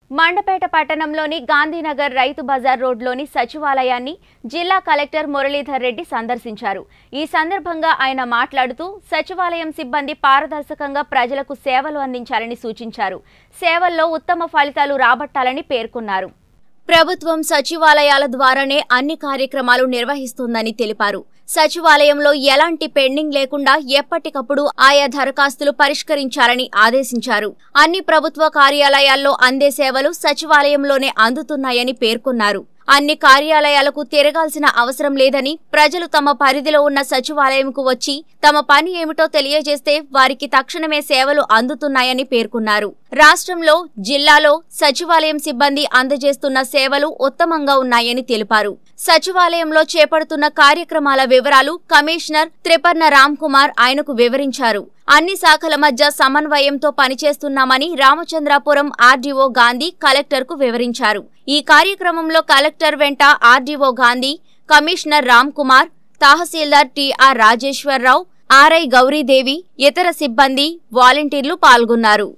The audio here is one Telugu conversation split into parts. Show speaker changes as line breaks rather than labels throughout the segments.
మండపేట పట్టణంలోని గాంధీనగర్ రైతు బజార్ రోడ్లోని సచివాలయాన్ని జిల్లా కలెక్టర్ మురళీధర్ రెడ్డి సందర్శించారు ఈ సందర్భంగా ఆయన మాట్లాడుతూ సచివాలయం సిబ్బంది పారదర్శకంగా ప్రజలకు సేవలు అందించాలని సూచించారు సేవల్లో ఉత్తమ ఫలితాలు రాబట్టాలని పేర్కొన్నారు ప్రభుత్వం సచివాలయాల ద్వారానే అన్ని కార్యక్రమాలు నిర్వహిస్తుందని తెలిపారు సచివాలయంలో ఎలాంటి పెండింగ్ లేకుండా ఎప్పటికప్పుడు ఆయా దరఖాస్తులు పరిష్కరించాలని ఆదేశించారు అన్ని ప్రభుత్వ కార్యాలయాల్లో అందే సేవలు సచివాలయంలోనే అందుతున్నాయని పేర్కొన్నారు అన్ని కార్యాలయాలకు తిరగాల్సిన అవసరం లేదని ప్రజలు తమ పరిధిలో ఉన్న సచివాలయంకు వచ్చి తమ పని ఏమిటో తెలియజేస్తే వారికి తక్షణమే సేవలు అందుతున్నాయని పేర్కొన్నారు రాష్ట్రంలో జిల్లాలో సచివాలయం సిబ్బంది అందజేస్తున్న సేవలు ఉత్తమంగా ఉన్నాయని తెలిపారు సచివాలయంలో చేపడుతున్న కార్యక్రమాల వివరాలు కమిషనర్ త్రిపర్ణ రామ్ కుమార్ ఆయనకు వివరించారు అన్ని శాఖల మధ్య సమన్వయంతో పనిచేస్తున్నామని రామచంద్రాపురం ఆర్డీఓ గాంధీ కలెక్టర్కు వివరించారు ఈ కార్యక్రమంలో కలెక్టర్ వెంట RDO Gandhi commissioner Ram Kumar tahsildar TR Rajeshwararao RI Gauridevi ఇతర సిబ్బంది వాలంటీర్లు పాల్గొన్నారు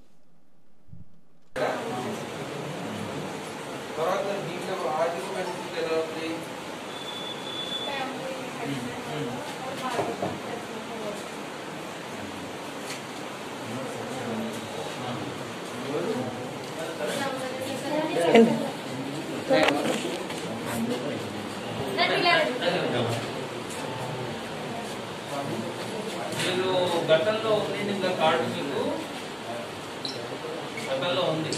తర్వాత దీంట్లో ఆర్థిక పరిస్థితి ఎలా ఉంది మీరు గతంలో ఉంది ఇంకా కార్డు మీకు గతంలో ఉంది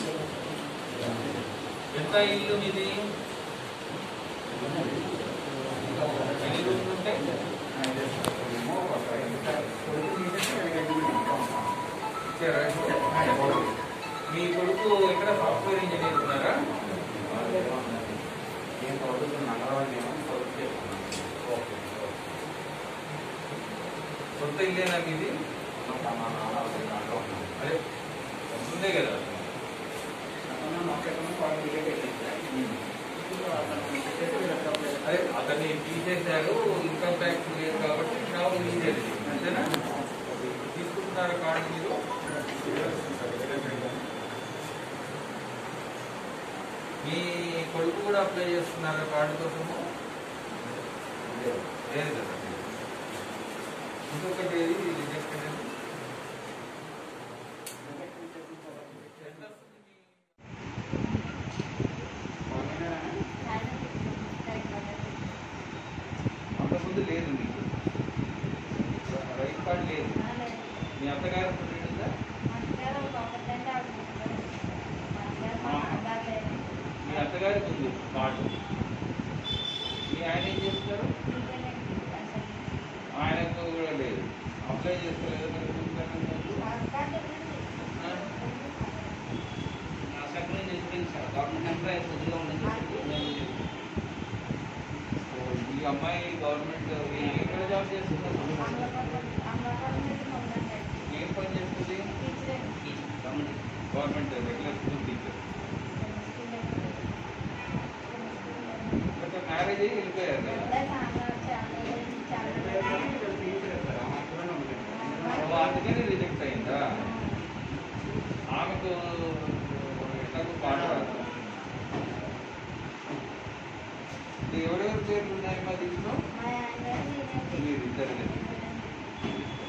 ఎంత ఇల్లు మీది ఎన్ని రూమ్లు ఉంటాయి ఇచ్చారా? మీ కొడుకు ఇక్కడ సాఫ్ట్వేర్ ఇంజనీర్ ఉన్నారా ఓకే. సొంత ఇల్లేనా మీది అదే ఉందే కదా అదే అతన్ని తీసేశారు ఇన్కమ్ ట్యాక్స్ లేదు కాబట్టి ట్రావెల్ తీసేది అంతేనా తీసుకుంటున్నారా కార్డు మీరు మీ కొడుకు కూడా అప్లై చేస్తున్నారా కార్డు కోసము లేదు కదా ఇంకొకటి ఏది రిజెక్ట్ అనేది అంతకుముందు లేదు మీకు రైతు కార్డు లేదు మీ అత్తగారు ఉందా మీ అత్తగారికి ఉంది కార్డు మీ ఆయన ఏం చేస్తారు ఆయనకు కూడా లేదు అప్లై చేసుకోలేదు మరి ఎందుకని అన్నారు? ఆ? సో ఈ అమ్మాయి గవర్నమెంట్ ఎక్కడ జాబ్ చేస్తున్నారు ఏం పని చేస్తుంది గవర్నమెంట్ రెగ్యులర్ స్కూల్ టీచర్ కొంచెం మ్యారేజ్ అయ్యి వెళ్ళిపోయారు కదా ఓ, అందుకని రిజెక్ట్ అయిందా ఆమెకు ఎట్లాగో పాట రాదు ఇది ఎవరెవరి పేర్లు ఉన్నాయి మా దీంట్లో మీరు ఇద్దరు